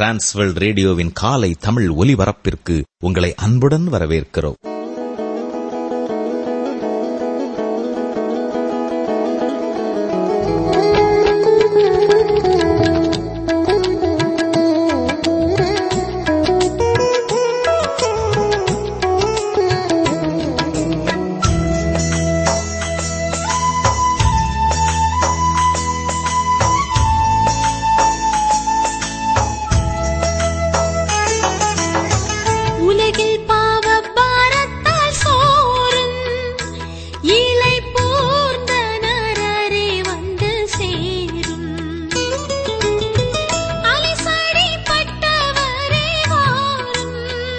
Transworld ரேடியோவின் காலை தமிழ் ஒலிபரப்பிற்கு உங்களை அன்புடன் வரவேற்கிறோம் உலகில் பாவ பாரத்தால் சோறும் இலை போர்ந்த நரரே வந்து சேரும் அலைசடி பட்டவரே வாரும்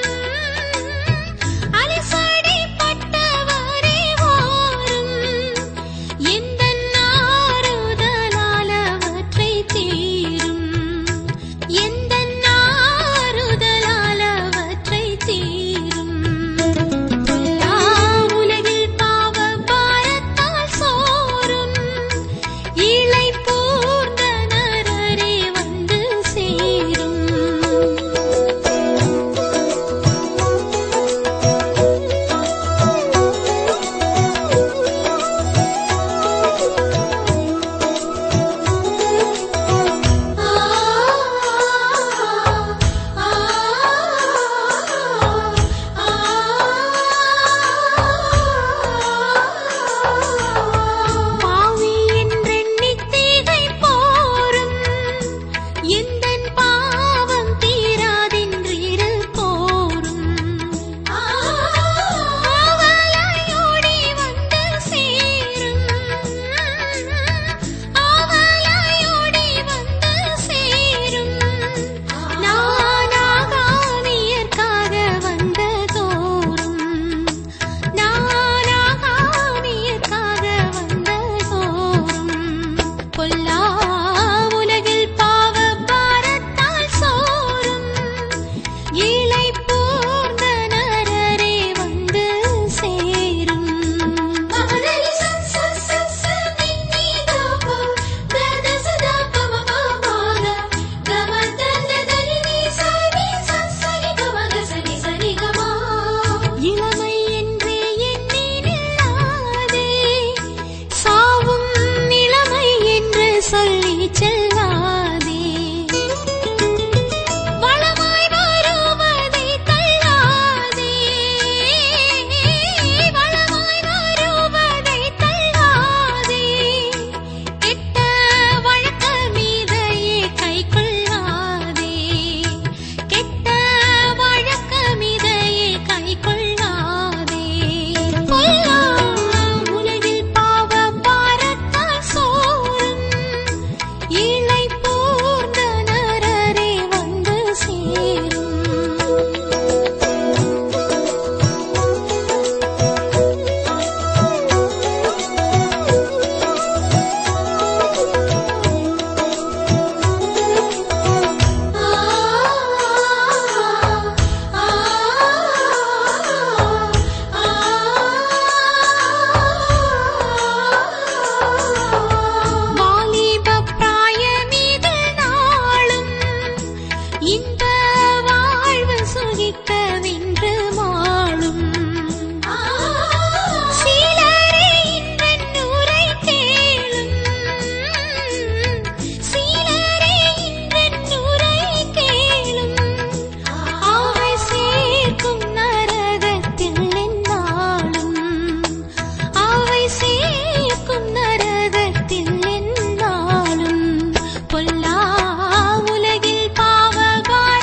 அலைசடி பட்டவரே வாரும் எந்த நாறுதலால் அவற்றை தீரும் எந்த நாறுதலால் அவற்றை தீரும் பொல்லா உலகில் பாவ பாரத்தால் சோறும் இலை போர்ந்த நரரே வந்து சேரும் பாவி என்றெண்ணித் தீகை போரும் எந்தன் பாவம் தீராதென்றிரு போரும் ஆவலாயோடி வந்து சேரும் ஆவலாயோடி வந்து சேரும் நானாகாமியர்க்காக வந்த தோறும் நானாகாமியர்க்காக வந்த தோறும் பொல்லா உலகில் பாவ பாரத்தால் சோறும் இலை போர்ந்த நரரே வந்து சேரும் மகனலி சத் சத் சத் சத் நின்னி தாபா தத சதா பம பாபாக கமதன தனி சனி சத் சரி கமக சனி சரி கமா இளமை என்றே எண்ணி நில்லாதே சாவும் இளமை என்று சொல்லி செல்லாதே வளமாய் வருவதை தள்ளாதே வளமாய் வருவதை தள்ளாதே கெட்ட வழக்க மீதையே கை கொள்ளாதே கெட்ட வழக்க மீதையே கை கொள்ளாதே பொல்லா உலகில் பாவ பாரத்தால் சோறும் இலை போர்ந்த நரரே வந்து சேரும் வாலிப பிராயமிது நாளும் இந்த வாழ்வு சுகிக்கவென்று மாளும் சீலரே இன்றென்னுரை கேளும் சீலரே இன்றென்னுரை கேளும் ஆவை சேர்க்கும் நரகத்தில் என்னாலும் அவை சேர்க்கும் நரகத்தில் என்னாலும் பொல்லா உலகில் பாவ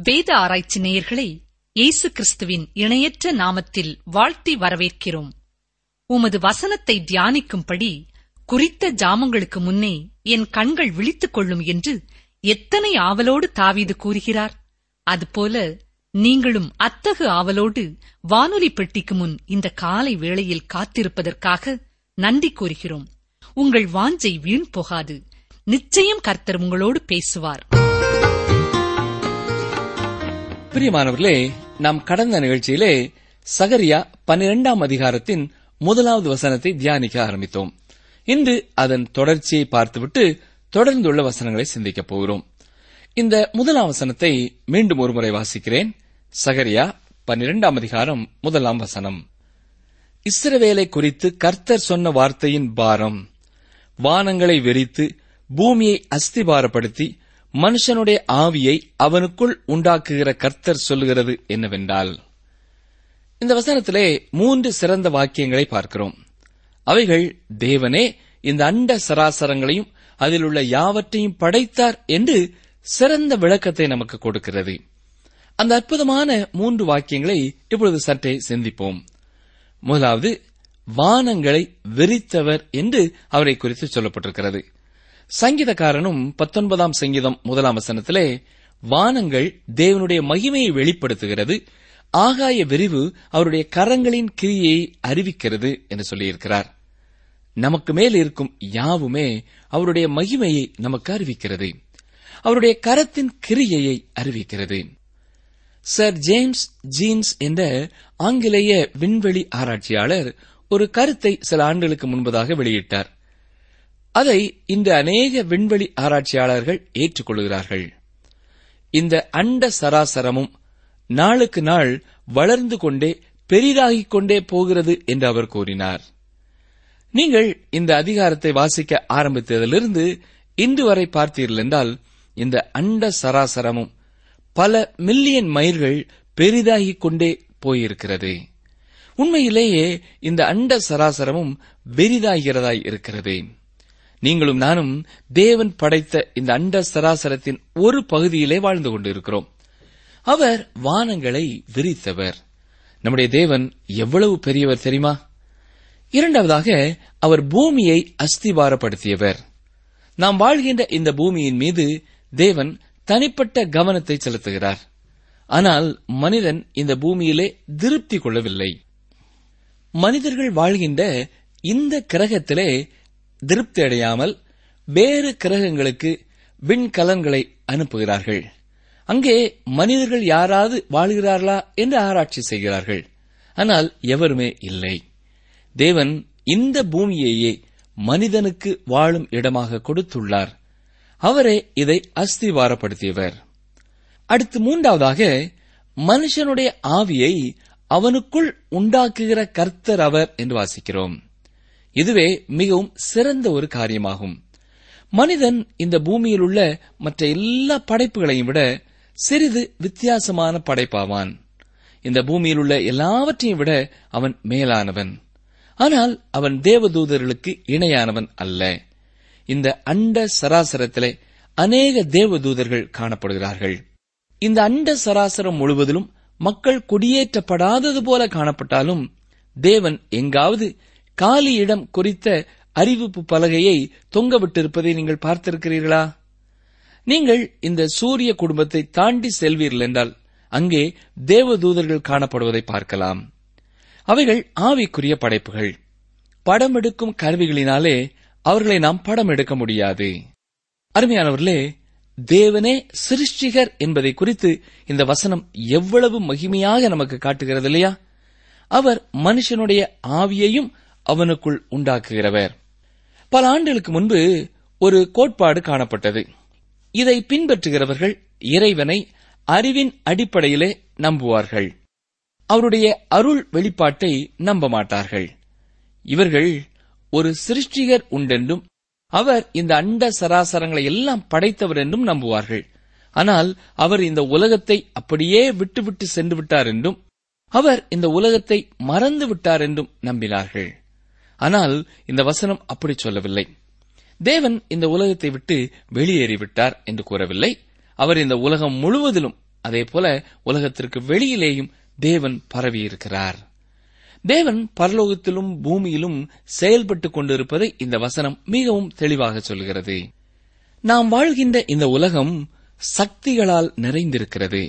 வேத ஆராய்ச்சி நேயர்களை இயேசு கிறிஸ்துவின் இணையற்ற நாமத்தில் வாழ்த்தி வரவேற்கிறோம் உமது வசனத்தை தியானிக்கும்படி குறித்த ஜாமங்களுக்கு முன்னே என் கண்கள் விழித்துக் கொள்ளும் என்று எத்தனை ஆவலோடு தாவீது கூறுகிறார் அதுபோல நீங்களும் அத்தகு ஆவலோடு வானொலி பெட்டிக்கு முன் இந்த காலை வேளையில் காத்திருப்பதற்காக நன்றி கூறுகிறோம் உங்கள் வாஞ்சை வீண் போகாது நிச்சயம் கர்த்தர் உங்களோடு பேசுவார் பிரியமானவர்களே நாம் கடந்த நிகழ்ச்சியிலே சகரியா பன்னிரெண்டாம் அதிகாரத்தின் முதலாவது வசனத்தை தியானிக்க ஆரம்பித்தோம் இன்று அதன் தொடர்ச்சியை பார்த்துவிட்டு தொடர்ந்துள்ள வசனங்களை சிந்திக்கப் போகிறோம் இந்த முதலாம் வசனத்தை மீண்டும் ஒருமுறை வாசிக்கிறேன் சகரியா பன்னிரெண்டாம் அதிகாரம் முதலாம் வசனம் இஸ்ரவேலை குறித்து கர்த்தர் சொன்ன வார்த்தையின் பாரம் வானங்களை வெறித்து பூமியை அஸ்திபாரப்படுத்தி மனுஷனுடைய ஆவியை அவனுக்குள் உண்டாக்குகிற கர்த்தர் சொல்லுகிறது என்னவென்றால் இந்த வசனத்திலே மூன்று சிறந்த வாக்கியங்களை பார்க்கிறோம் அவைகள் தேவனே இந்த அண்ட சராசரங்களையும் அதில் உள்ள யாவற்றையும் படைத்தார் என்று சிறந்த விளக்கத்தை நமக்கு கொடுக்கிறது அந்த அற்புதமான மூன்று வாக்கியங்களை இப்பொழுது சற்றே சிந்திப்போம் முதலாவது வானங்களை வெறித்தவர் என்று அவரை குறித்து சொல்லப்பட்டிருக்கிறது சங்கீதக்காரனும் பத்தொன்பதாம் சங்கீதம் முதலாம் வசனத்திலே வானங்கள் தேவனுடைய மகிமையை வெளிப்படுத்துகிறது ஆகாய விரிவு அவருடைய கரங்களின் கிரியை அறிவிக்கிறது என்று சொல்லியிருக்கிறார் நமக்கு மேல் இருக்கும் யாவுமே அவருடைய மகிமையை நமக்கு அறிவிக்கிறது அவருடைய கரத்தின் கிரியையை அறிவிக்கிறது சர் ஜேம்ஸ் ஜீன்ஸ் என்ற ஆங்கிலேய விண்வெளி ஆராய்ச்சியாளர் ஒரு கருத்தை சில ஆண்டுகளுக்கு முன்பதாக வெளியிட்டார் அதை இந்த அநேக விண்வெளி ஆராய்ச்சியாளர்கள் ஏற்றுக்கொள்கிறார்கள் இந்த அண்ட சராசரமும் நாளுக்கு நாள் வளர்ந்து கொண்டே பெரிதாகிக் கொண்டே போகிறது என்று அவர் கூறினார் நீங்கள் இந்த அதிகாரத்தை வாசிக்க ஆரம்பித்ததிலிருந்து இன்று வரை பார்த்தீர்கள் என்றால் இந்த அண்ட சராசரமும் பல மில்லியன் மைல்கள் பெரிதாகிக் கொண்டே போயிருக்கிறது உண்மையிலேயே இந்த அண்ட சராசரமும் பெரிதாகிறதாய் இருக்கிறது நீங்களும் நானும் தேவன் படைத்த இந்த அண்ட சராசரத்தின் ஒரு பகுதியிலே வாழ்ந்து கொண்டிருக்கிறோம் அவர் வானங்களை விரித்தவர் நம்முடைய தேவன் எவ்வளவு பெரியவர் தெரியுமா இரண்டாவதாக அவர் பூமியை அஸ்திபாரப்படுத்தியவர் நாம் வாழ்கின்ற இந்த பூமியின் மீது தேவன் தனிப்பட்ட கவனத்தை செலுத்துகிறார் ஆனால் மனிதன் இந்த பூமியிலே திருப்தி கொள்ளவில்லை மனிதர்கள் வாழ்கின்ற இந்த கிரகத்திலே திருப்தி அடையாமல் வேறு கிரகங்களுக்கு விண்கலன்களை அனுப்புகிறார்கள் அங்கே மனிதர்கள் யாராவது வாழ்கிறார்களா என்று ஆராய்ச்சி செய்கிறார்கள் ஆனால் எவருமே இல்லை தேவன் இந்த பூமியையே மனிதனுக்கு வாழும் இடமாக கொடுத்துள்ளார் அவரே இதை அஸ்திவாரப்படுத்தியவர் அடுத்து மூன்றாவதாக மனுஷனுடைய ஆவியை அவனுக்குள் உண்டாக்குகிற கர்த்தர் அவர் என்று வாசிக்கிறோம் இதுவே மிகவும் சிறந்த ஒரு காரியமாகும் மனிதன் இந்த பூமியில் உள்ள மற்ற எல்லா படைப்புகளையும் விட சிறிது வித்தியாசமான படைப்பாவான் இந்த பூமியில் உள்ள எல்லாவற்றையும் விட அவன் மேலானவன் ஆனால் அவன் தேவதூதர்களுக்கு இணையானவன் அல்ல இந்த அண்ட சராசரத்திலே அநேக தேவதூதர்கள் காணப்படுகிறார்கள் இந்த அண்ட சராசரம் முழுவதிலும் மக்கள் குடியேற்றப்படாதது போல காணப்பட்டாலும் தேவன் எங்காவது காலி இடம் குறித்த அறிவிப்பு பலகையை தொங்கவிட்டிருப்பதை நீங்கள் பார்த்திருக்கிறீர்களா நீங்கள் இந்த சூரிய குடும்பத்தை தாண்டி செல்வீர்கள் என்றால் அங்கே தேவதூதர்கள் காணப்படுவதை பார்க்கலாம் அவைகள் ஆவிக்குரிய படைப்புகள் படம் எடுக்கும் கருவிகளினாலே அவர்களை நாம் படம் எடுக்க முடியாது அருமையானவர்களே தேவனே சிருஷ்டிகர் என்பதை குறித்து இந்த வசனம் எவ்வளவு மகிமையாக நமக்கு காட்டுகிறது இல்லையா அவர் மனுஷனுடைய ஆவியையும் அவனுக்குள் உண்டாக்குகிறவர் பல ஆண்டுகளுக்கு முன்பு ஒரு கோட்பாடு காணப்பட்டது இதை பின்பற்றுகிறவர்கள் இறைவனை அறிவின் அடிப்படையிலே நம்புவார்கள் அவருடைய அருள் வெளிப்பாட்டை நம்ப மாட்டார்கள் இவர்கள் ஒரு சிருஷ்டிகர் உண்டென்றும் அவர் இந்த அண்ட சராசரங்களை எல்லாம் படைத்தவர் என்றும் நம்புவார்கள் ஆனால் அவர் இந்த உலகத்தை அப்படியே விட்டுவிட்டு சென்று விட்டார் என்றும் அவர் இந்த உலகத்தை மறந்து விட்டார் என்றும் நம்பினார்கள் ஆனால் இந்த வசனம் அப்படி சொல்லவில்லை தேவன் இந்த உலகத்தை விட்டு வெளியேறிவிட்டார் என்று கூறவில்லை அவர் இந்த உலகம் முழுவதிலும் அதே போல உலகத்திற்கு வெளியிலேயும் தேவன் பரவியிருக்கிறார் தேவன் பரலோகத்திலும் பூமியிலும் செயல்பட்டுக் கொண்டிருப்பதை இந்த வசனம் மிகவும் தெளிவாக சொல்கிறது நாம் வாழ்கின்ற இந்த உலகம் சக்திகளால் நிறைந்திருக்கிறது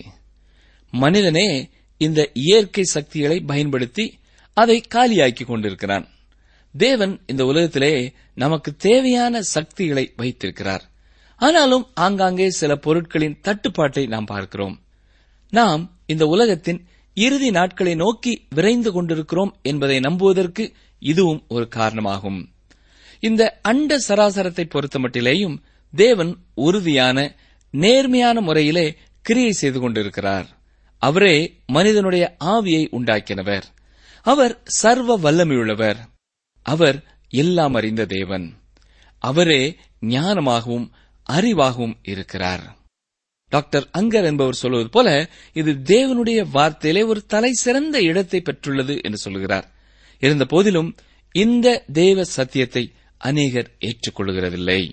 மனிதனே இந்த இயற்கை சக்திகளை பயன்படுத்தி அதை காலியாக்கிக் கொண்டிருக்கிறான் தேவன் இந்த உலகத்திலே நமக்கு தேவையான சக்திகளை வைத்திருக்கிறார் ஆனாலும் ஆங்காங்கே சில பொருட்களின் தட்டுப்பாட்டை நாம் பார்க்கிறோம் நாம் இந்த உலகத்தின் இறுதி நாட்களை நோக்கி விரைந்து கொண்டிருக்கிறோம் என்பதை நம்புவதற்கு இதுவும் ஒரு காரணமாகும் இந்த அண்ட சராசரத்தை பொறுத்தமட்டிலேயும் தேவன் உறுதியான நேர்மையான முறையிலே கிரியை செய்து கொண்டிருக்கிறார் அவரே மனிதனுடைய ஆவியை உண்டாக்கினவர் அவர் சர்வ வல்லமையுள்ளவர் அவர் எல்லாம் அறிந்த தேவன் அவரே ஞானமாகவும் அறிவாகவும் இருக்கிறார் டாக்டர் அங்கர் என்பவர் சொல்வது போல இது தேவனுடைய வார்த்தையிலே ஒரு தலை சிறந்த இடத்தை பெற்றுள்ளது என்று சொல்கிறார் இருந்த போதிலும் இந்த தேவ சத்தியத்தை அநேகர் ஏற்றுக்கொள்கிறதில்லை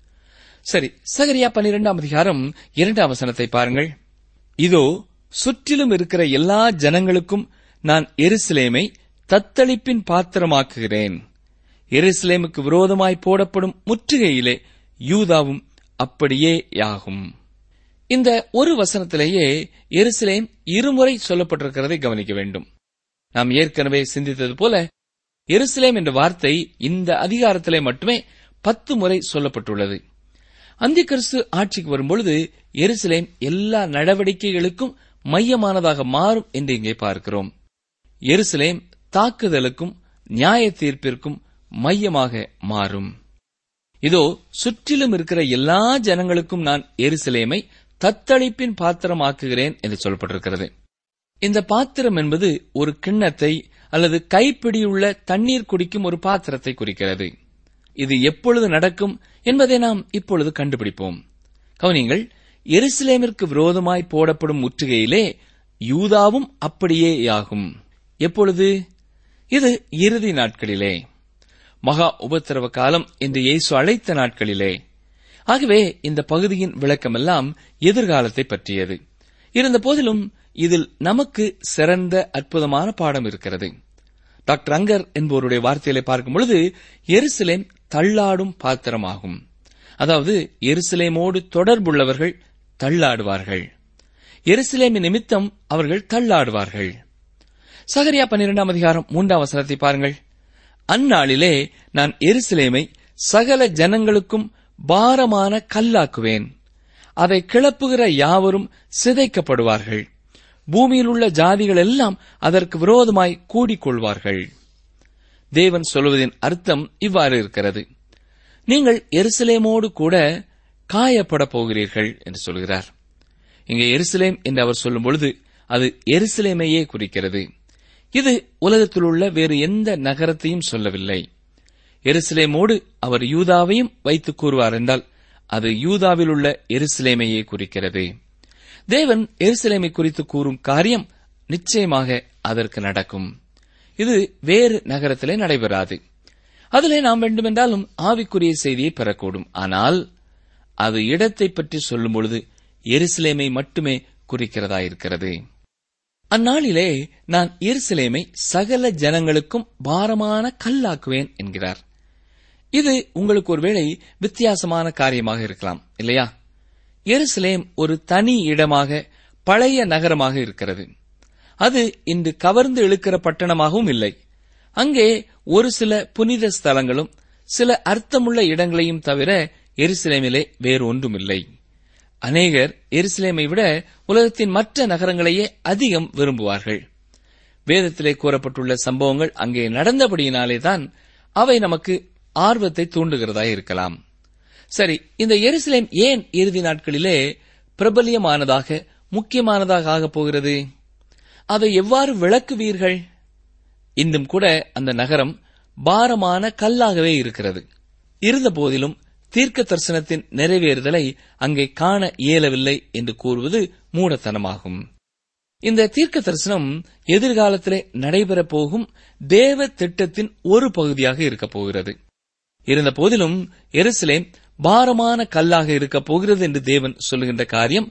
சரி சகரியா பன்னிரெண்டாம் அதிகாரம் இரண்டாம் வசனத்தை பாருங்கள் இதோ சுற்றிலும் இருக்கிற எல்லா ஜனங்களுக்கும் நான் எருசலேமை தத்தளிப்பின் பாத்திரமாக்குகிறேன் எருசலேமுக்கு விரோதமாய் போடப்படும் முற்றுகையிலே யூதாவும் அப்படியே யாகும் இந்த ஒரு வசனத்திலேயே எருசலேம் இருமுறை சொல்லப்பட்டிருக்கிறதை கவனிக்க வேண்டும் நாம் ஏற்கனவே சிந்தித்தது போல எருசலேம் என்ற வார்த்தை இந்த அதிகாரத்திலே மட்டுமே பத்து முறை சொல்லப்பட்டுள்ளது அந்த கிறிஸ்து ஆட்சிக்கு வரும்பொழுது எருசலேம் எல்லா நடவடிக்கைகளுக்கும் மையமானதாக மாறும் என்று இங்கே பார்க்கிறோம் எருசலேம் தாக்குதலுக்கும் நியாய தீர்ப்பிற்கும் மையமாக மாறும் இதோ சுற்றிலும் இருக்கிற எல்லா ஜனங்களுக்கும் நான் எருசலேமை தத்தளிப்பின் பாத்திரமாக்குகிறேன் என்று சொல்லப்பட்டிருக்கிறது இந்த பாத்திரம் என்பது ஒரு கிண்ணத்தை அல்லது கைப்பிடியுள்ள தண்ணீர் குடிக்கும் ஒரு பாத்திரத்தை குறிக்கிறது இது எப்பொழுது நடக்கும் என்பதை நாம் இப்பொழுது கண்டுபிடிப்போம் கவனிங்கள் எருசலேமிற்கு விரோதமாய் போடப்படும் முற்றுகையிலே யூதாவும் அப்படியே யாகும் எப்பொழுது இது இறுதி நாட்களிலே மகா உபத்திரவ காலம் என்று இயேசு அழைத்த நாட்களிலே ஆகவே இந்த பகுதியின் விளக்கமெல்லாம் எதிர்காலத்தை பற்றியது இருந்த போதிலும் இதில் நமக்கு சிறந்த அற்புதமான பாடம் இருக்கிறது டாக்டர் அங்கர் என்பவருடைய வார்த்தைகளை பார்க்கும் பொழுது எருசலேம் தள்ளாடும் பாத்திரமாகும் அதாவது எருசலேமோடு தொடர்புள்ளவர்கள் தள்ளாடுவார்கள் எருசலேமின் நிமித்தம் அவர்கள் தள்ளாடுவார்கள் சகரியா பன்னிரெண்டாம் அதிகாரம் மூன்றாம் வசனத்தை பாருங்கள் அந்நாளிலே நான் எருசலேமை சகல ஜனங்களுக்கும் பாரமான கல்லாக்குவேன் அதை கிளப்புகிற யாவரும் சிதைக்கப்படுவார்கள் பூமியில் உள்ள ஜாதிகள் எல்லாம் அதற்கு விரோதமாய் கூடிக்கொள்வார்கள் தேவன் சொல்வதின் அர்த்தம் இவ்வாறு இருக்கிறது நீங்கள் எருசலேமோடு கூட காயப்பட போகிறீர்கள் என்று சொல்கிறார் இங்கே எருசலேம் என்று அவர் சொல்லும் பொழுது அது எருசலேமையே குறிக்கிறது இது உலகத்தில் உள்ள வேறு எந்த நகரத்தையும் சொல்லவில்லை எருசலேமோடு அவர் யூதாவையும் வைத்து கூறுவார் என்றால் அது யூதாவில் உள்ள எருசலேமையே குறிக்கிறது தேவன் எருசலேமை குறித்து கூறும் காரியம் நிச்சயமாக அதற்கு நடக்கும் இது வேறு நகரத்திலே நடைபெறாது அதிலே நாம் வேண்டுமென்றாலும் ஆவிக்குரிய செய்தியை பெறக்கூடும் ஆனால் அது இடத்தை பற்றி சொல்லும் பொழுது எருசலேமை மட்டுமே குறிக்கிறதா இருக்கிறது அந்நாளிலே நான் எருசலேமை சகல ஜனங்களுக்கும் பாரமான கல்லாக்குவேன் என்கிறார் இது உங்களுக்கு ஒருவேளை வித்தியாசமான காரியமாக இருக்கலாம் இல்லையா எருசலேம் ஒரு தனி இடமாக பழைய நகரமாக இருக்கிறது அது இன்று கவர்ந்து இழுக்கிற பட்டணமாகவும் இல்லை அங்கே ஒரு சில புனித ஸ்தலங்களும் சில அர்த்தமுள்ள இடங்களையும் தவிர எருசலேமிலே வேறு ஒன்றுமில்லை அநேகர் எருசலேமை விட உலகத்தின் மற்ற நகரங்களையே அதிகம் விரும்புவார்கள் வேதத்திலே கூறப்பட்டுள்ள சம்பவங்கள் அங்கே நடந்தபடியினாலேதான் அவை நமக்கு ஆர்வத்தை தூண்டுகிறதாய் இருக்கலாம் சரி இந்த எருசலேம் ஏன் இறுதி நாட்களிலே பிரபலியமானதாக முக்கியமானதாக ஆகப் போகிறது அதை எவ்வாறு விளக்குவீர்கள் இன்றும் கூட அந்த நகரம் பாரமான கல்லாகவே இருக்கிறது இருந்த போதிலும் தீர்க்க தரிசனத்தின் நிறைவேறுதலை அங்கே காண இயலவில்லை என்று கூறுவது மூடத்தனமாகும் இந்த தீர்க்க தரிசனம் எதிர்காலத்திலே நடைபெறப் போகும் தேவ திட்டத்தின் ஒரு பகுதியாக இருக்கப் போகிறது இருந்த போதிலும் எருசலேம் பாரமான கல்லாக இருக்கப் போகிறது என்று தேவன் சொல்லுகின்ற காரியம்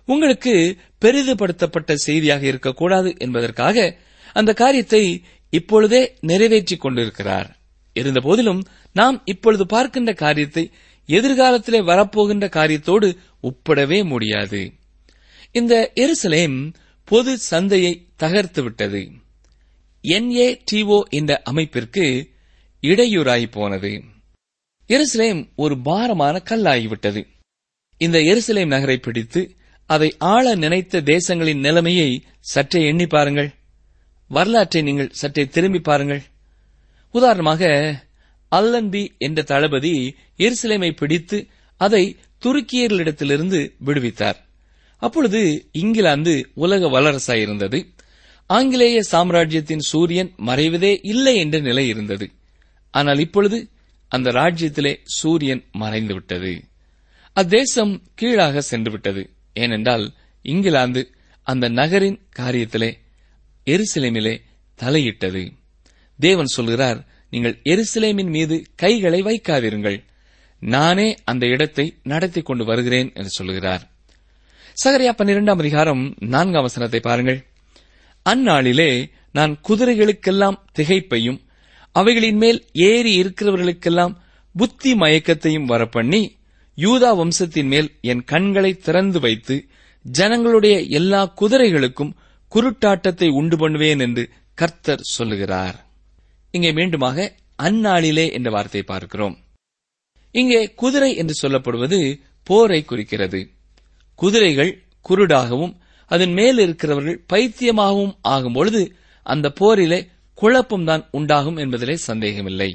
உங்களுக்கு பெரிதுபடுத்தப்பட்ட செய்தியாக இருக்கக்கூடாது என்பதற்காக அந்த காரியத்தை இப்பொழுதே நிறைவேற்றிக் கொண்டிருக்கிறார் இருந்தபோதிலும் நாம் இப்பொழுது பார்க்கின்ற காரியத்தை எதிர்காலத்திலே வரப்போகின்ற காரியத்தோடு ஒப்பிடவே முடியாது இந்த எருசலேம் பொது சந்தையை தகர்த்து விட்டது என்ஏடிஓ என்ற அமைப்பிற்கு இடையூறாய் போனது எருசலேம் ஒரு பாரமான கல்லாகிவிட்டது இந்த எருசலேம் நகரை பிடித்து அதை ஆள நினைத்த தேசங்களின் நிலைமையை சற்றே எண்ணி பாருங்கள் வரலாற்றை நீங்கள் சற்றே திரும்பி பாருங்கள் உதாரணமாக அல்லன்பி என்ற தளபதி எருசலேமை பிடித்து அதை துருக்கியர்களிடத்திலிருந்து விடுவித்தார் அப்பொழுது இங்கிலாந்து உலக வல்லரசாய் இருந்தது ஆங்கிலேய சாம்ராஜ்யத்தின் சூரியன் மறைவதே இல்லை என்ற நிலை இருந்தது ஆனால் இப்பொழுது அந்த ராஜ்யத்திலே சூரியன் மறைந்துவிட்டது அத்தேசம் கீழாக சென்று விட்டது ஏனென்றால் இங்கிலாந்து அந்த நகரின் காரியத்திலே எருசலேமிலே தலையிட்டது தேவன் சொல்கிறார் நீங்கள் எருசலேமின் மீது கைகளை வைக்காதிருங்கள் நானே அந்த இடத்தை நடத்தி கொண்டு வருகிறேன் என்று சொல்கிறார் சகரியா பன்னிரெண்டாம் அதிகாரம் நான்காம் வசனத்தை பாருங்கள் அந்நாளிலே நான் குதிரைகளுக்கெல்லாம் திகைப்பையும் அவைகளின் மேல் ஏறி இருக்கிறவர்களுக்கெல்லாம் புத்தி மயக்கத்தையும் வரப்பண்ணி யூதா வம்சத்தின் மேல் என் கண்களை திறந்து வைத்து ஜனங்களுடைய எல்லா குதிரைகளுக்கும் குருட்டாட்டத்தை உண்டு பண்ணுவேன் என்று கர்த்தர் சொல்லுகிறார் இங்கே மீண்டுமாக அந்நாளிலே என்ற வார்த்தையை பார்க்கிறோம் இங்கே குதிரை என்று சொல்லப்படுவது போரை குறிக்கிறது குதிரைகள் குருடாகவும் அதன் மேல் இருக்கிறவர்கள் பைத்தியமாகவும் ஆகும்பொழுது அந்த போரிலே குழப்பம்தான் உண்டாகும் என்பதிலே சந்தேகமில்லை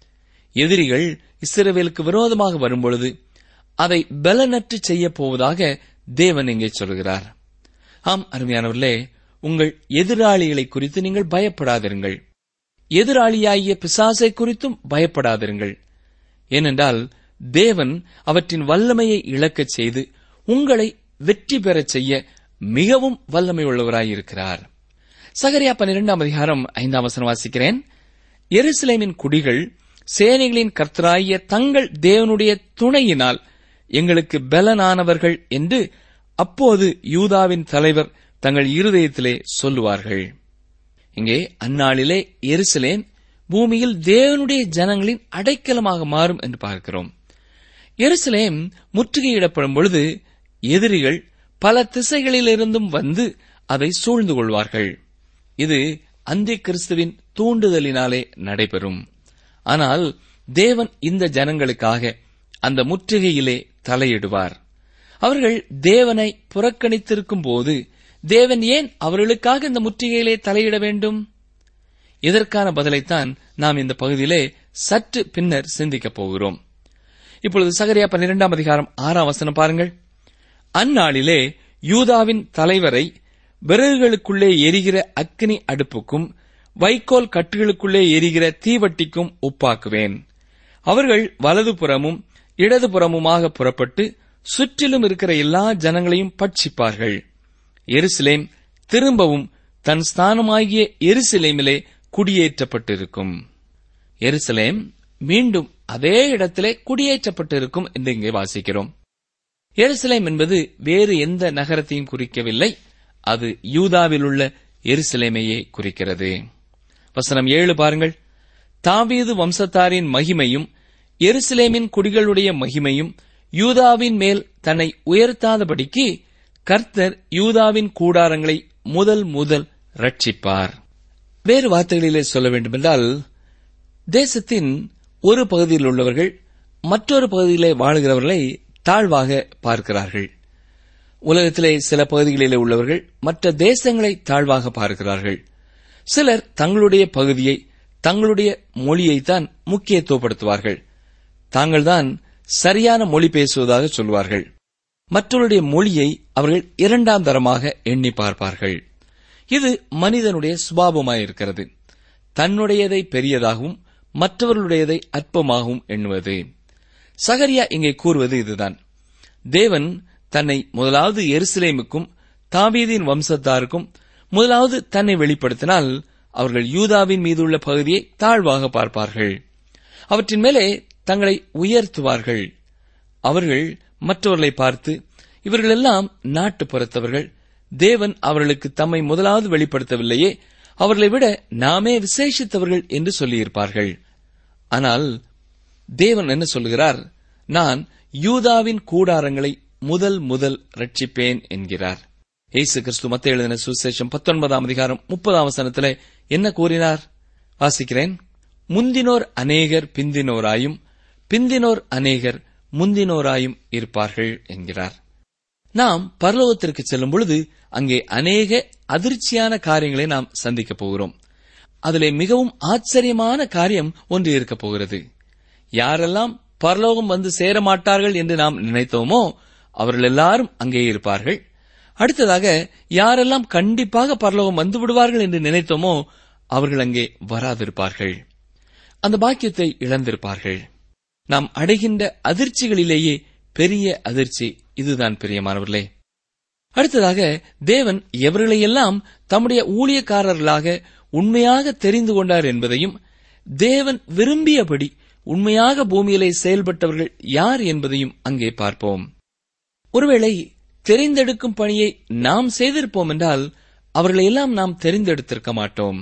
எதிரிகள் இஸ்ரவேலுக்கு விரோதமாக வரும்பொழுது அதை பலனற்று செய்யப் போவதாக தேவன் இங்கே சொல்கிறார் ஆம் அருமையானவர்களே உங்கள் எதிராளிகளை குறித்து நீங்கள் பயப்படாதிருங்கள் எதிராளியாகிய பிசாசை குறித்தும் பயப்படாதிருங்கள் ஏனென்றால் தேவன் அவற்றின் வல்லமையை இழக்கச் செய்து உங்களை வெற்றி பெறச் செய்ய மிகவும் வல்லமை உள்ளவராயிருக்கிறார் சகரியா பன்னிரெண்டாம் அதிகாரம் ஐந்தாம் வசனம் வாசிக்கிறேன் எருசலேமின் குடிகள் சேனைகளின் கர்த்தராகிய தங்கள் தேவனுடைய துணையினால் எங்களுக்கு பலனானவர்கள் என்று அப்போது யூதாவின் தலைவர் தங்கள் இருதயத்திலே சொல்லுவார்கள் இங்கே அந்நாளிலே எருசலேம் பூமியில் தேவனுடைய ஜனங்களின் அடைக்கலமாக மாறும் என்று பார்க்கிறோம் எருசலேம் முற்றுகையிடப்படும் பொழுது எதிரிகள் பல திசைகளிலிருந்தும் வந்து அதை சூழ்ந்து கொள்வார்கள் இது அந்தி கிறிஸ்துவின் தூண்டுதலினாலே நடைபெறும் ஆனால் தேவன் இந்த ஜனங்களுக்காக அந்த முற்றுகையிலே தலையிடுவார் அவர்கள் தேவனை புறக்கணித்திருக்கும் போது தேவன் ஏன் அவர்களுக்காக இந்த முற்றுகையிலே தலையிட வேண்டும் இதற்கான பதிலைத்தான் நாம் இந்த பகுதியிலே சற்று பின்னர் சிந்திக்கப் போகிறோம் இப்பொழுது சகரியா பன்னிரெண்டாம் அதிகாரம் ஆறாம் வசனம் பாருங்கள் அந்நாளிலே யூதாவின் தலைவரை விறகுகளுக்குள்ளே எரிகிற அக்கினி அடுப்புக்கும் வைக்கோல் கட்டுகளுக்குள்ளே எரிகிற தீவட்டிக்கும் ஒப்பாக்குவேன் அவர்கள் வலதுபுறமும் இடதுபுறமுமாக புறப்பட்டு சுற்றிலும் இருக்கிற எல்லா ஜனங்களையும் பட்சிப்பார்கள் எருசலேம் திரும்பவும் தன் ஸ்தானமாகிய எருசலேமிலே குடியேற்றப்பட்டிருக்கும் எருசலேம் மீண்டும் அதே இடத்திலே குடியேற்றப்பட்டிருக்கும் என்று இங்கே வாசிக்கிறோம் எருசலேம் என்பது வேறு எந்த நகரத்தையும் குறிக்கவில்லை அது யூதாவில் உள்ள எருசலேமையே குறிக்கிறது வசனம் ஏழு பாருங்கள் தாவீது வம்சத்தாரின் மகிமையும் எருசலேமின் குடிகளுடைய மகிமையும் யூதாவின் மேல் தன்னை உயர்த்தாதபடிக்கு கர்த்தர் யூதாவின் கூடாரங்களை முதல் முதல் ரட்சிப்பார் வேறு வார்த்தைகளிலே சொல்ல வேண்டுமென்றால் தேசத்தின் ஒரு பகுதியில் உள்ளவர்கள் மற்றொரு பகுதியிலே வாழுகிறவர்களை தாழ்வாக பார்க்கிறார்கள் உலகத்திலே சில பகுதிகளிலே உள்ளவர்கள் மற்ற தேசங்களை தாழ்வாக பார்க்கிறார்கள் சிலர் தங்களுடைய பகுதியை தங்களுடைய மொழியைத்தான் முக்கியத்துவப்படுத்துவார்கள் தாங்கள்தான் சரியான மொழி பேசுவதாக சொல்வார்கள் மற்றவருடைய மொழியை அவர்கள் இரண்டாம் தரமாக எண்ணி பார்ப்பார்கள் இது மனிதனுடைய சுபாவமாயிருக்கிறது தன்னுடையதை பெரியதாகவும் மற்றவர்களுடையதை அற்பமாகவும் எண்ணுவது சகரியா இங்கே கூறுவது இதுதான் தேவன் தன்னை முதலாவது எருசலேமுக்கும் தாவீதின் வம்சத்தாருக்கும் முதலாவது தன்னை வெளிப்படுத்தினால் அவர்கள் யூதாவின் மீதுள்ள பகுதியை தாழ்வாக பார்ப்பார்கள் அவற்றின் மேலே தங்களை உயர்த்துவார்கள் அவர்கள் மற்றவர்களை பார்த்து இவர்களெல்லாம் நாட்டுப்புறத்தவர்கள் தேவன் அவர்களுக்கு தம்மை முதலாவது வெளிப்படுத்தவில்லையே அவர்களை விட நாமே விசேஷித்தவர்கள் என்று சொல்லியிருப்பார்கள் ஆனால் தேவன் என்ன சொல்கிறார் நான் யூதாவின் கூடாரங்களை முதல் முதல் ரட்சிப்பேன் என்கிறார் இயேசு கிறிஸ்து மத்த எழுதின சுசேஷம் பத்தொன்பதாம் அதிகாரம் முப்பதாம் வசனத்திலே என்ன கூறினார் வாசிக்கிறேன் முந்தினோர் அநேகர் பிந்தினோராயும் பிந்தினோர் அநேகர் முந்தினோராயும் இருப்பார்கள் என்கிறார் நாம் பரலோகத்திற்கு செல்லும் பொழுது அங்கே அநேக அதிர்ச்சியான காரியங்களை நாம் சந்திக்கப் போகிறோம் அதிலே மிகவும் ஆச்சரியமான காரியம் ஒன்று இருக்கப் போகிறது யாரெல்லாம் பரலோகம் வந்து சேர மாட்டார்கள் என்று நாம் நினைத்தோமோ அவர்கள் எல்லாரும் அங்கே இருப்பார்கள் அடுத்ததாக யாரெல்லாம் கண்டிப்பாக பரலோகம் வந்து விடுவார்கள் என்று நினைத்தோமோ அவர்கள் அங்கே வராதிருப்பார்கள் அந்த பாக்கியத்தை இழந்திருப்பார்கள் நாம் அடைகின்ற அதிர்ச்சிகளிலேயே பெரிய அதிர்ச்சி இதுதான் பிரியமானவர்களே அடுத்ததாக தேவன் எவர்களையெல்லாம் தம்முடைய ஊழியக்காரர்களாக உண்மையாக தெரிந்து கொண்டார் என்பதையும் தேவன் விரும்பியபடி உண்மையாக பூமியிலே செயல்பட்டவர்கள் யார் என்பதையும் அங்கே பார்ப்போம் ஒருவேளை தெரிந்தெடுக்கும் பணியை நாம் செய்திருப்போம் என்றால் அவர்களை எல்லாம் நாம் தெரிந்தெடுத்திருக்க மாட்டோம்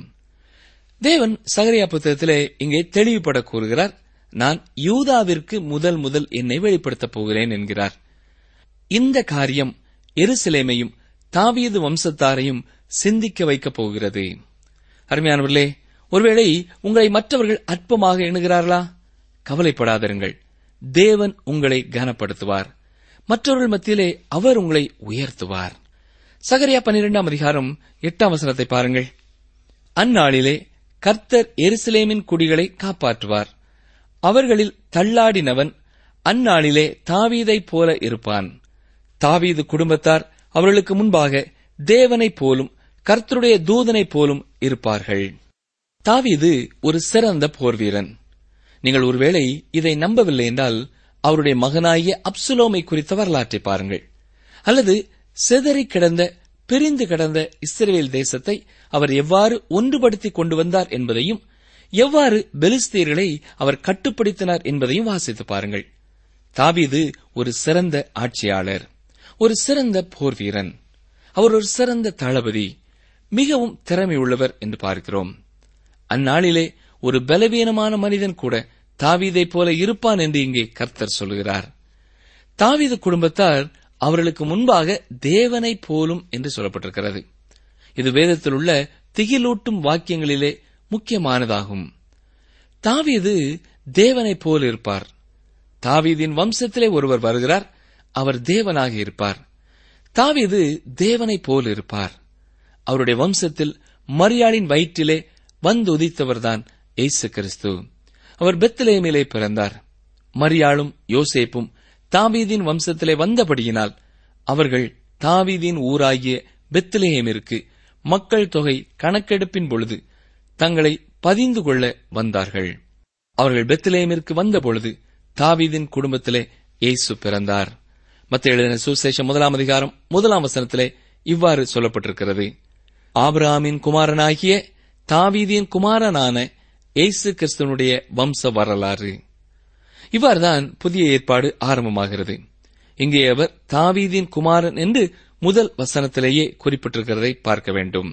தேவன் சகரியா புத்தகத்திலே இங்கே தெளிவுபட கூறுகிறார் நான் யூதாவிற்கு முதல் முதல் என்னை வெளிப்படுத்தப் போகிறேன் என்கிறார் இந்த காரியம் எருசலேமையும் தாவீது வம்சத்தாரையும் சிந்திக்க வைக்கப் போகிறது அருமையானவர்களே ஒருவேளை உங்களை மற்றவர்கள் அற்பமாக எண்ணுகிறார்களா கவலைப்படாதிருங்கள் தேவன் உங்களை கனப்படுத்துவார் மற்றவர்கள் மத்தியிலே அவர் உங்களை உயர்த்துவார் சகரியா பன்னிரெண்டாம் அதிகாரம் எட்டாம் வசனத்தை பாருங்கள் அந்நாளிலே கர்த்தர் எருசலேமின் குடிகளை காப்பாற்றுவார் அவர்களில் தள்ளாடினவன் அந்நாளிலே தாவீதைப் போல இருப்பான் தாவீது குடும்பத்தார் அவர்களுக்கு முன்பாக தேவனைப் போலும் கர்த்தருடைய தூதனைப் போலும் இருப்பார்கள் தாவீது ஒரு சிறந்த போர்வீரன் நீங்கள் ஒருவேளை இதை நம்பவில்லை என்றால் அவருடைய மகனாகிய அப்சுலோமை குறித்த வரலாற்றை பாருங்கள் அல்லது சிதறி கிடந்த பிரிந்து கிடந்த இஸ்ரேல் தேசத்தை அவர் எவ்வாறு ஒன்றுபடுத்திக் கொண்டு வந்தார் என்பதையும் எவ்வாறு பெலிஸ்தீர்களை அவர் கட்டுப்படுத்தினார் என்பதையும் வாசித்து பாருங்கள் தாவீது ஒரு சிறந்த ஆட்சியாளர் ஒரு சிறந்த போர் வீரன் அவர் ஒரு சிறந்த தளபதி மிகவும் திறமை உள்ளவர் என்று பார்க்கிறோம் அந்நாளிலே ஒரு பலவீனமான மனிதன் கூட தாவீதைப் போல இருப்பான் என்று இங்கே கர்த்தர் சொல்கிறார் தாவீது குடும்பத்தார் அவர்களுக்கு முன்பாக தேவனைப் போலும் என்று சொல்லப்பட்டிருக்கிறது இது வேதத்தில் உள்ள திகிலூட்டும் வாக்கியங்களிலே முக்கியமானதாகும் தாவீது தேவனைப் போல் இருப்பார் தாவீதின் வம்சத்திலே ஒருவர் வருகிறார் அவர் தேவனாக இருப்பார் தாவீது தேவனைப் போல் இருப்பார் அவருடைய வம்சத்தில் மரியாளின் வயிற்றிலே வந்து உதித்தவர்தான் இயேசு கிறிஸ்து அவர் பெத்லேமிலே பிறந்தார் மரியாளும் யோசேப்பும் தாவீதின் வம்சத்திலே வந்தபடியினால் அவர்கள் தாவீதின் ஊராகிய பெத்லேஹேமிற்கு மக்கள் தொகை கணக்கெடுப்பின் பொழுது தங்களை பதிந்து கொள்ள வந்தார்கள் அவர்கள் பெத்லேமிற்கு வந்தபொழுது தாவீதின் குடும்பத்திலே இயேசு பிறந்தார் மத்த எழுதின சுசேஷம் முதலாம் அதிகாரம் முதலாம் வசனத்திலே இவ்வாறு சொல்லப்பட்டிருக்கிறது ஆபிரகாமின் குமாரனாகிய தாவீதின் குமாரனான இயேசு கிறிஸ்துவனுடைய வம்ச வரலாறு இவ்வாறுதான் புதிய ஏற்பாடு ஆரம்பமாகிறது இங்கே அவர் தாவீதின் குமாரன் என்று முதல் வசனத்திலேயே குறிப்பிட்டிருக்கிறதை பார்க்க வேண்டும்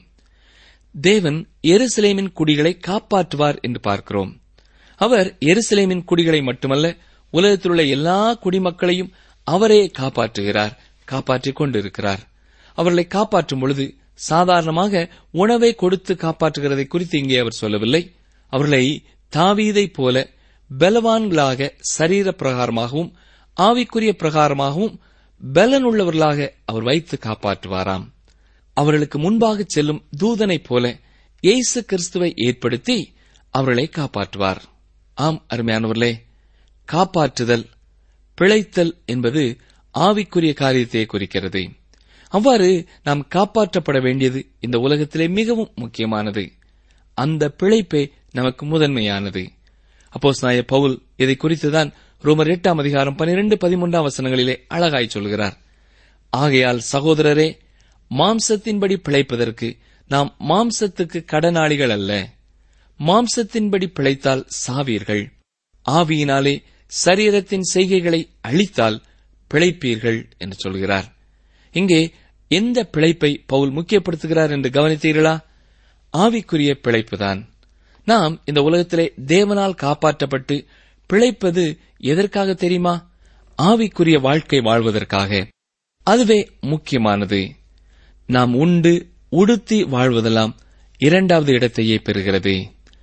தேவன் எருசலேமின் குடிகளை காப்பாற்றுவார் என்று பார்க்கிறோம் அவர் எருசலேமின் குடிகளை மட்டுமல்ல உலகத்திலுள்ள எல்லா குடிமக்களையும் அவரே காப்பாற்றுகிறார் காப்பாற்றிக் கொண்டிருக்கிறார் அவர்களை காப்பாற்றும் பொழுது சாதாரணமாக உணவை கொடுத்து காப்பாற்றுகிறதை குறித்து இங்கே அவர் சொல்லவில்லை அவர்களை தாவீதைப் போல பலவான்களாக சரீர பிரகாரமாகவும் ஆவிக்குரிய பிரகாரமாகவும் பலனுள்ளவர்களாக அவர் வைத்து காப்பாற்றுவாராம் அவர்களுக்கு முன்பாக செல்லும் தூதனைப் போல இயேசு கிறிஸ்துவை ஏற்படுத்தி அவர்களை காப்பாற்றுவார் ஆம் அருமையானவர்களே காப்பாற்றுதல் பிழைத்தல் என்பது ஆவிக்குரிய காரியத்தை குறிக்கிறது அவ்வாறு நாம் காப்பாற்றப்பட வேண்டியது இந்த உலகத்திலே மிகவும் முக்கியமானது அந்த பிழைப்பே நமக்கு முதன்மையானது அப்போஸ் நாய பவுல் இதை குறித்துதான் ரோமர் எட்டாம் அதிகாரம் பனிரெண்டு பதிமூன்றாம் வசனங்களிலே அழகாய் சொல்கிறார் ஆகையால் சகோதரரே மாம்சத்தின்படி பிழைப்பதற்கு நாம் மாம்சத்துக்கு கடனாளிகள் அல்ல மாம்சத்தின்படி பிழைத்தால் சாவீர்கள் ஆவியினாலே சரீரத்தின் செய்கைகளை அழித்தால் பிழைப்பீர்கள் என்று சொல்கிறார் இங்கே எந்த பிழைப்பை பவுல் முக்கியப்படுத்துகிறார் என்று கவனித்தீர்களா ஆவிக்குரிய பிழைப்புதான் நாம் இந்த உலகத்திலே தேவனால் காப்பாற்றப்பட்டு பிழைப்பது எதற்காக தெரியுமா ஆவிக்குரிய வாழ்க்கை வாழ்வதற்காக அதுவே முக்கியமானது நாம் உண்டு உடுத்தி வாழ்வதெல்லாம் இரண்டாவது இடத்தையே பெறுகிறது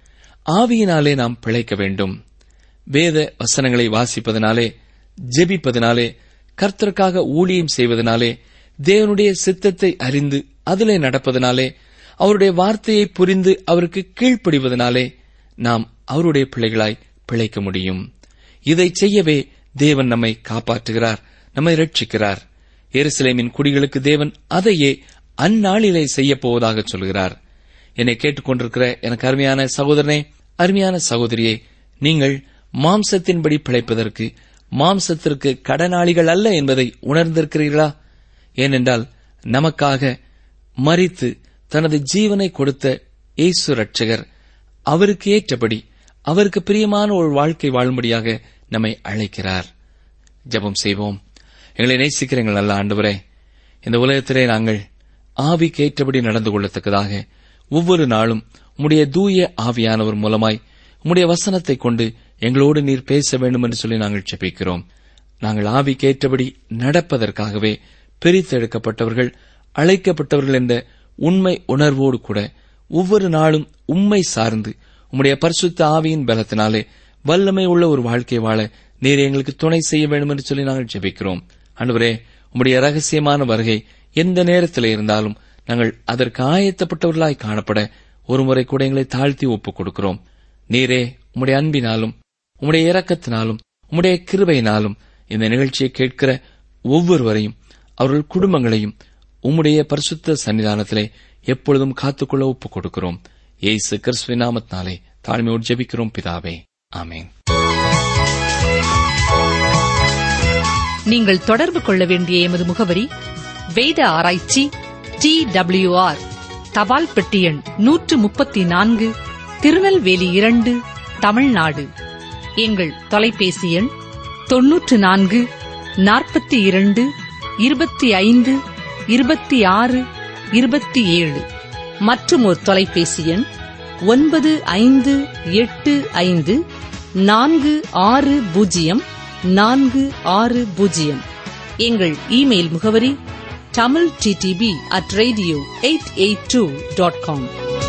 ஆவியினாலே நாம் பிழைக்க வேண்டும் வேத வசனங்களை வாசிப்பதனாலே ஜெபிப்பதனாலே கர்த்தருக்காக ஊழியம் செய்வதனாலே தேவனுடைய சித்தத்தை அறிந்து அதிலே நடப்பதனாலே அவருடைய வார்த்தையை புரிந்து அவருக்கு கீழ்ப்படிவதனாலே நாம் அவருடைய பிள்ளைகளாய் பிழைக்க முடியும் இதை செய்யவே தேவன் நம்மை காப்பாற்றுகிறார் நம்மை ரட்சிக்கிறார் எருசலேமின் குடிகளுக்கு தேவன் அதையே அந்நாளிலே செய்யப் போவதாக சொல்கிறார் என்னை கேட்டுக்கொண்டிருக்கிற எனக்கு அருமையான சகோதரனே அருமையான சகோதரியே நீங்கள் மாம்சத்தின்படி பிழைப்பதற்கு மாம்சத்திற்கு கடனாளிகள் அல்ல என்பதை உணர்ந்திருக்கிறீர்களா ஏனென்றால் நமக்காக மறித்து தனது ஜீவனை கொடுத்த இயேசு ரட்சகர் அவருக்கு ஏற்றபடி அவருக்கு பிரியமான ஒரு வாழ்க்கை வாழும்படியாக நம்மை அழைக்கிறார் ஜெபம் செய்வோம் எங்களை நேசிக்கிற எங்கள் நல்ல ஆண்டவரே இந்த உலகத்திலே நாங்கள் ஆவிக்கு ஏற்றபடி நடந்து கொள்ளத்தக்கதாக ஒவ்வொரு நாளும் உம்முடைய தூய ஆவியானவர் மூலமாய் உம்முடைய வசனத்தை கொண்டு எங்களோடு நீர் பேச வேண்டும் என்று சொல்லி நாங்கள் ஜெபிக்கிறோம் நாங்கள் ஆவிக்கு ஏற்றபடி நடப்பதற்காகவே பிரித்தெடுக்கப்பட்டவர்கள் அழைக்கப்பட்டவர்கள் என்ற உண்மை உணர்வோடு கூட ஒவ்வொரு நாளும் உம்மை சார்ந்து உம்முடைய பரிசுத்த ஆவியின் பலத்தினாலே வல்லமை உள்ள ஒரு வாழ்க்கை வாழ நீர் எங்களுக்கு துணை செய்ய வேண்டும் என்று சொல்லி நாங்கள் ஜெபிக்கிறோம் ஆண்டவரே உம்முடைய ரகசியமான வருகை எந்த நேரத்தில் இருந்தாலும் நாங்கள் அதற்கு ஆயத்தப்பட்டவர்களாய் காணப்பட ஒருமுறை கூட எங்களை தாழ்த்தி ஒப்புக் கொடுக்கிறோம் நீரே உம்முடைய அன்பினாலும் உம்முடைய இரக்கத்தினாலும் உம்முடைய கிருபையினாலும் இந்த நிகழ்ச்சியை கேட்கிற ஒவ்வொருவரையும் அவர்கள் குடும்பங்களையும் உம்முடைய பரிசுத்த சன்னிதானத்திலே எப்பொழுதும் காத்துக்கொள்ள ஒப்புக் கொடுக்கிறோம் ஏசு கிறிஸ்துவின் நாமத்தினாலே தாழ்மையோடு ஜெபிக்கிறோம் பிதாவே ஆமென் நீங்கள் தொடர்பு கொள்ள வேண்டிய எமது முகவரி வேத ஆராய்ச்சி டி ஆர் தபால் பெட்டி எண் நூற்று முப்பத்தி நான்கு திருநெல்வேலி இரண்டு தமிழ்நாடு எங்கள் தொலைபேசி எண் தொன்னூற்று நான்கு நாற்பத்தி இரண்டு இருபத்தி ஐந்து இருபத்தி ஆறு இருபத்தி ஏழு மற்றும் ஒரு தொலைபேசி எண் ஒன்பது ஐந்து எட்டு ஐந்து நான்கு ஆறு பூஜ்ஜியம் நான்கு ஆறு பூஜ்ஜியம் எங்கள் இமெயில் முகவரி Tamil DTP at radio eight eight two dot com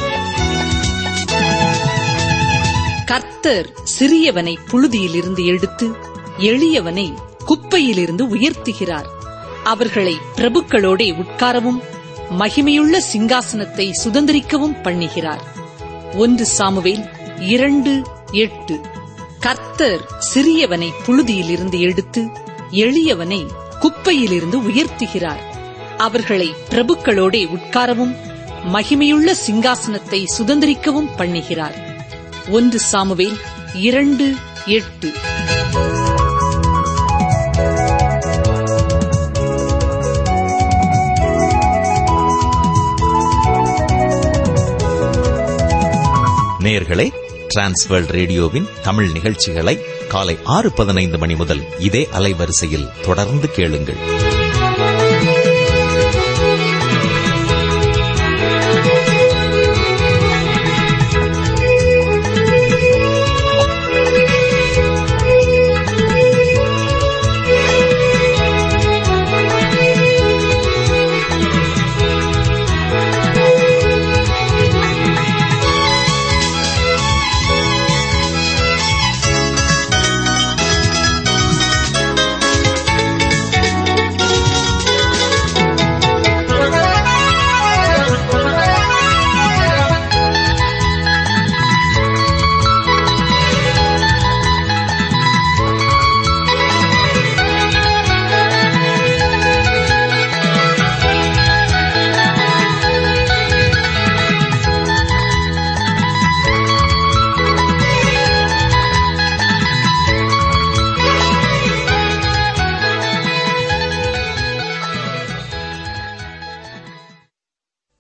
கர்த்தர் சிறியவனை புழுதியிலிருந்து எடுத்து எளியவனை குப்பையிலிருந்து உயர்த்துகிறார் அவர்களை பிரபுக்களோடே உட்காரவும் மகிமையுள்ள சிங்காசனத்தை சுதந்திரிக்கவும் பண்ணுகிறார் ஒன்று சாமுவேல் இரண்டு எட்டு கர்த்தர் சிறியவனை புழுதியிலிருந்து எடுத்து எளியவனை குப்பையிலிருந்து உயர்த்துகிறார் அவர்களை பிரபுக்களோடே உட்காரவும் மகிமையுள்ள சிங்காசனத்தை சுதந்திரிக்கவும் பண்ணுகிறார் ஒன்று சாமுவேல் இரண்டு எட்டு நேயர்களே டிரான்ஸ்வேர்ல்ட் ரேடியோவின் தமிழ் நிகழ்ச்சிகளை காலை ஆறு பதினைந்து மணி முதல் இதே அலைவரிசையில் தொடர்ந்து கேளுங்கள்